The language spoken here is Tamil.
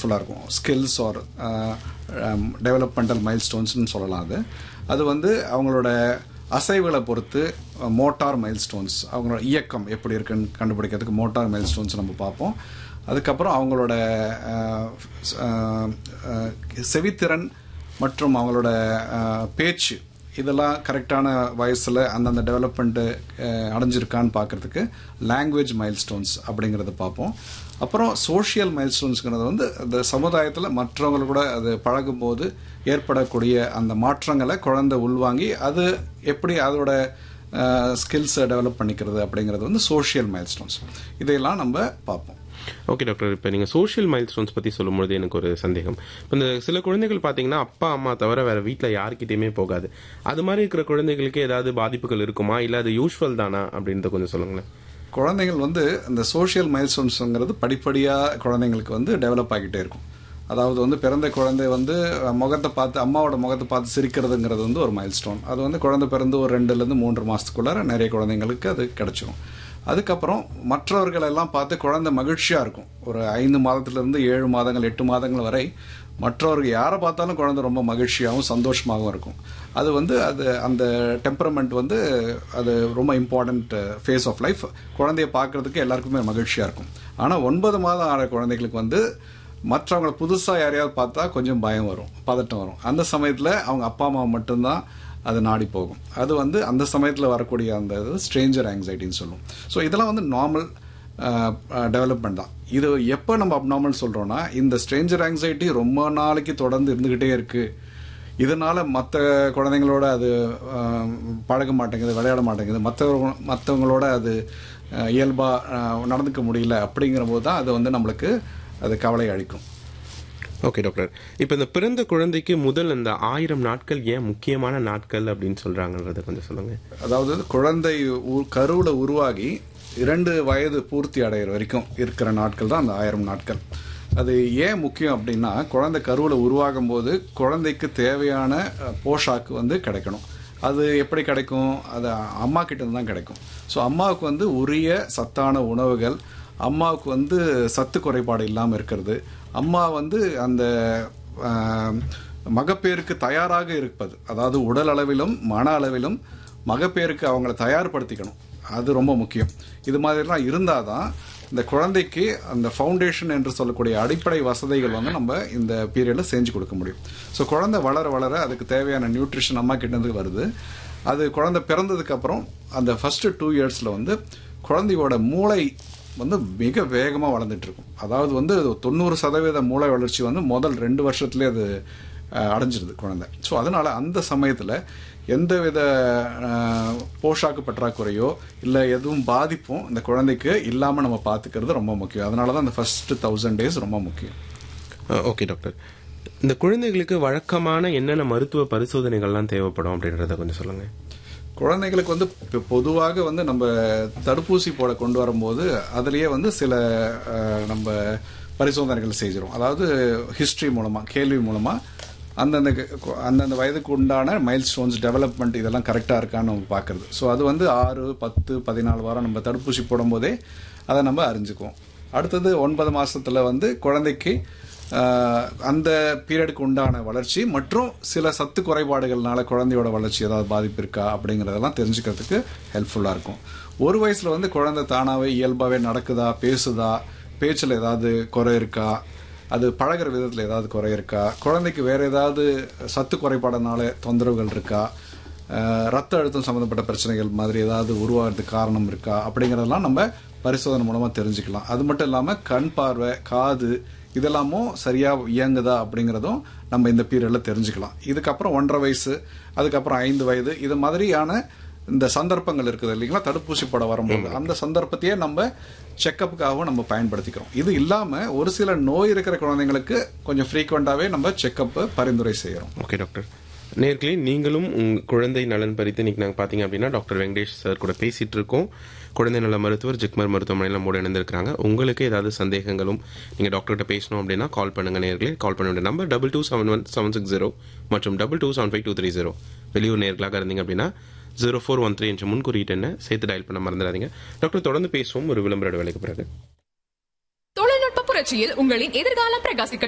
ஹெல்ப்ஃபுல்லாக இருக்கும் ஸ்கில்ஸ் ஆர் டெவலப்மெண்டல் மைல் ஸ்டோன்ஸ்னு சொல்லலாம் அது அது வந்து அவங்களோட அசைவுகளை பொறுத்து மோட்டார் மைல் ஸ்டோன்ஸ் அவங்களோட இயக்கம் எப்படி இருக்குன்னு கண்டுபிடிக்கிறதுக்கு மோட்டார் மைல் ஸ்டோன்ஸ் நம்ம பார்ப்போம் அதுக்கப்புறம் அவங்களோட அஹ், அஹ், அஹ், செவித்திறன் மற்றும் அவங்களோட அஹ், பேச்சு இதெல்லாம் கரெக்டான வயசில் அந்தந்த டெவலப்மெண்ட்டு அடைஞ்சிருக்கான்னு பார்க்கறதுக்கு லாங்குவேஜ் மைல்ஸ்டோன்ஸ் அப்படிங்கிறத பார்ப்போம் அப்புறம் சோஷியல் மைல்ஸ்டோன்ஸ்ங்கிறது வந்து இந்த சமுதாயத்தில் மற்றவங்க கூட அது பழகும்போது ஏற்படக்கூடிய அந்த மாற்றங்களை குழந்தை உள்வாங்கி அது எப்படி அதோட ஸ்கில்ஸை டெவலப் பண்ணிக்கிறது அப்படிங்கிறது வந்து சோஷியல் மைல்ஸ்டோன்ஸ் இதையெல்லாம் நம்ம பார்ப்போம் ஓகே டாக்டர் இப்போ நீங்கள் சோஷியல் மைல்ஸ்டோன்ஸ் பற்றி சொல்லும்பொழுது எனக்கு ஒரு சந்தேகம் இப்போ இந்த சில குழந்தைகள் பார்த்தீங்கன்னா அப்பா அம்மா தவிர வேற வீட்டில் யார்கிட்டயுமே போகாது அது மாதிரி இருக்கிற குழந்தைகளுக்கு ஏதாவது பாதிப்புகள் இருக்குமா இல்லை அது யூஸ்வல் தானா அப்படின்றத கொஞ்சம் சொல்லுங்களேன் குழந்தைகள் வந்து இந்த சோஷியல் மைல்ஸ்டோன்ஸுங்கிறது படிப்படியாக குழந்தைங்களுக்கு வந்து டெவலப் ஆகிட்டே இருக்கும் அதாவது வந்து பிறந்த குழந்தை வந்து அஹ், முகத்தை பார்த்து அம்மாவோட முகத்தை பார்த்து சிரிக்கிறதுங்கிறது வந்து ஒரு மைல்ஸ்டோன் அது வந்து குழந்தை பிறந்து ஒரு ரெண்டுலேருந்து மூன்று மாதத்துக்குள்ளார நிறைய குழந்தைங்களுக்கு அது கிடைச்சிரும் அதுக்கப்புறம் மற்றவர்கள் எல்லாம் பார்த்து குழந்தை மகிழ்ச்சியாக இருக்கும் ஒரு ஐந்து மாதத்துலேருந்து ஏழு மாதங்கள் எட்டு மாதங்கள் வரை மற்றவர்கள் யாரை பார்த்தாலும் குழந்தை ரொம்ப மகிழ்ச்சியாகவும் சந்தோஷமாகவும் இருக்கும் அது வந்து அது அந்த டெம்பரமெண்ட் வந்து அது ரொம்ப இம்பார்ட்டண்ட் ஃபேஸ் ஆஃப் லைஃப் குழந்தைய பார்க்கறதுக்கு எல்லாருக்குமே மகிழ்ச்சியாக இருக்கும் ஆனால் ஒன்பது மாதம் ஆன குழந்தைகளுக்கு வந்து மற்றவங்களை புதுசாக யாரையாவது பார்த்தா கொஞ்சம் பயம் வரும் பதட்டம் வரும் அந்த சமயத்தில் அவங்க அப்பா அம்மா மட்டும்தான் அது நாடி போகும் அது வந்து அந்த சமயத்தில் வரக்கூடிய அந்த இது ஸ்ட்ரேஞ்சர் ஆங்ஸைட்டின்னு சொல்லுவோம் ஸோ இதெல்லாம் வந்து நார்மல் டெவலப்மெண்ட் தான் இது எப்போ நம்ம அப்நார்மல் சொல்கிறோன்னா இந்த ஸ்ட்ரேஞ்சர் ஆங்ஸைட்டி ரொம்ப நாளைக்கு தொடர்ந்து இருந்துக்கிட்டே இருக்குது இதனால மற்ற குழந்தைங்களோட அது அஹ், பழக மாட்டேங்குது விளையாட மாட்டேங்குது மற்ற மற்றவங்களோட அது இயல்பாக நடந்துக்க முடியல அப்படிங்கிற போது தான் அது வந்து நம்மளுக்கு அது கவலை அளிக்கும் ஓகே டாக்டர் இப்போ இந்த பிறந்த குழந்தைக்கு முதல் இந்த ஆயிரம் நாட்கள் ஏன் முக்கியமான நாட்கள் அப்படின்னு சொல்றாங்கன்றத கொஞ்சம் சொல்லுங்க அதாவது குழந்தை உ- கருவுல உருவாகி இரண்டு வயது பூர்த்தி அடைகிற வரைக்கும் இருக்கிற நாட்கள் தான் அந்த ஆயிரம் நாட்கள் அது ஏன் முக்கியம் அப்படின்னா குழந்தை கருவுல உருவாகும் போது குழந்தைக்கு தேவையான அஹ், போஷாக்கு வந்து கிடைக்கணும் அது எப்படி கிடைக்கும் அது அம்மா கிட்ட இருந்து தான் கிடைக்கும் ஸோ அம்மாவுக்கு வந்து உரிய சத்தான உணவுகள் அம்மாவுக்கு வந்து சத்து குறைபாடு இல்லாமல் இருக்கிறது அம்மா வந்து அந்த ஆஹ், மகப்பேருக்கு தயாராக இருப்பது அதாவது உடல் அளவிலும் மன அளவிலும் மகப்பேருக்கு அவங்கள தயார்படுத்திக்கணும் அது ரொம்ப முக்கியம் இது மாதிரிலாம் இருந்தால் தான் இந்த குழந்தைக்கு அந்த ஃபவுண்டேஷன் என்று சொல்லக்கூடிய அடிப்படை வசதிகள் வந்து நம்ம இந்த பீரியடில் செஞ்சு கொடுக்க முடியும் ஸோ குழந்தை வளர வளர அதுக்கு தேவையான நியூட்ரிஷன் அம்மா கிட்டேருந்து வருது அது குழந்தை பிறந்ததுக்கு அப்புறம் அந்த ஃபர்ஸ்ட் டூ இயர்ஸில் வந்து குழந்தையோட மூளை வந்து மிக வேகமாக வளர்ந்துட்டு இருக்கும் அதாவது வந்து தொண்ணூறு சதவீத மூளை வளர்ச்சி வந்து முதல் ரெண்டு வருஷத்துலேயே அது அஹ், அடைஞ்சிருது குழந்தை ஸோ அதனால அந்த சமயத்தில் எந்தவித அஹ், போஷாக்கு பற்றாக்குறையோ இல்லை எதுவும் பாதிப்பும் இந்த குழந்தைக்கு இல்லாமல் நம்ம பார்த்துக்கிறது ரொம்ப முக்கியம் அதனால தான் இந்த ஃபர்ஸ்ட் தௌசண்ட் டேஸ் ரொம்ப முக்கியம் ஓகே டாக்டர் இந்த குழந்தைகளுக்கு வழக்கமான என்னென்ன மருத்துவ பரிசோதனைகள்லாம் தேவைப்படும் அப்படின்றத கொஞ்சம் சொல்லுங்க குழந்தைகளுக்கு வந்து இப்ப பொதுவாக வந்து நம்ம தடுப்பூசி போட கொண்டு வரும்போது அதுலயே வந்து சில அஹ், நம்ம பரிசோதனைகள் செய்கிறோம் அதாவது ஹிஸ்டரி மூலமா கேள்வி மூலமா அந்தந்த கு- அந்தந்த வயதுக்கு உண்டான மைல் ஸ்டோன்ஸ் டெவலப்மெண்ட் இதெல்லாம் கரெக்டாக இருக்கான்னு நம்ம பார்க்கறது ஸோ அது வந்து ஆறு பத்து பதினாலு வாரம் நம்ம தடுப்பூசி போடும்போதே அதை நம்ம அறிஞ்சுக்குவோம் அடுத்தது ஒன்பது மாசத்துல வந்து குழந்தைக்கு ஆஹ், அந்த பீரியடுக்கு உண்டான வளர்ச்சி மற்றும் சில சத்து குறைபாடுகள்னால குழந்தையோட வளர்ச்சி ஏதாவது பாதிப்பு இருக்கா அப்படிங்கறதெல்லாம் தெரிஞ்சுக்கிறதுக்கு ஹெல்ப்ஃபுல்லா இருக்கும் ஒரு வயசுல வந்து குழந்தை தானாவே இயல்பாவே நடக்குதா பேசுதா பேச்சில் ஏதாவது குறை இருக்கா அது பழகுற விதத்தில் ஏதாவது குறை இருக்கா குழந்தைக்கு வேற ஏதாவது சத்து குறைபாடுனால தொந்தரவுகள் இருக்கா அஹ், ரத்த அழுத்தம் சம்மந்தப்பட்ட பிரச்சனைகள் மாதிரி ஏதாவது உருவாகிறதுக்கு காரணம் இருக்கா அப்படிங்கறதெல்லாம் நம்ம பரிசோதனை மூலமா தெரிஞ்சுக்கலாம் அது மட்டும் இல்லாம கண் பார்வை காது இதெல்லாமும் சரியா இயங்குதா அப்படிங்கறதும் நம்ம இந்த பீரியட்ல தெரிஞ்சுக்கலாம் இதுக்கப்புறம் ஒன்றரை வயசு அதுக்கப்புறம் ஐந்து வயது இது மாதிரியான இந்த சந்தர்ப்பங்கள் இருக்குது இல்லைங்களா தடுப்பூசி போட வரும்போது அந்த சந்தர்ப்பத்தையே நம்ம செக்கப்புக்காகவும் நம்ம பயன்படுத்திக்கிறோம் இது இல்லாம ஒரு சில நோய் இருக்கிற குழந்தைங்களுக்கு கொஞ்சம் ஃப்ரீக்வெண்டாவே நம்ம செக்கப் பரிந்துரை செய்யறோம் ஓகே டாக்டர் நேர்களே நீங்களும் உங்க குழந்தை நலன் பறித்து இன்னைக்கு நாங்கள் பார்த்தீங்க அப்படின்னா டாக்டர் வெங்கடேஷ் சார் கூட பேசிட்டு இருக்கோம் குழந்தை நல மருத்துவர் ஜிக்மர் மருத்துவமனையில் நம்மோட இணைந்திருக்கிறாங்க உங்களுக்கு ஏதாவது சந்தேகங்களும் நீங்கள் டாக்டர்கிட்ட பேசணும் அப்படின்னா கால் பண்ணுங்க நேர்களே கால் பண்ண வேண்டிய number double two seven one seven six zero மற்றும் double two seven five two three zero வெளியூர் நேர்களாக இருந்தீங்க அப்படின்னா ஜீரோ ஃபோர் ஒன் த்ரீ என்ற முன்குறியீட்டு என்ன சேர்த்து டயல் பண்ண மறந்துடாதீங்க டாக்டர் தொடர்ந்து பேசுவோம் ஒரு விளம்பர வேலைக்கு பிறகு தொழில்நுட்ப புரட்சியில் உங்களின் எதிர்காலம் பிரகாசிக்கட்டும்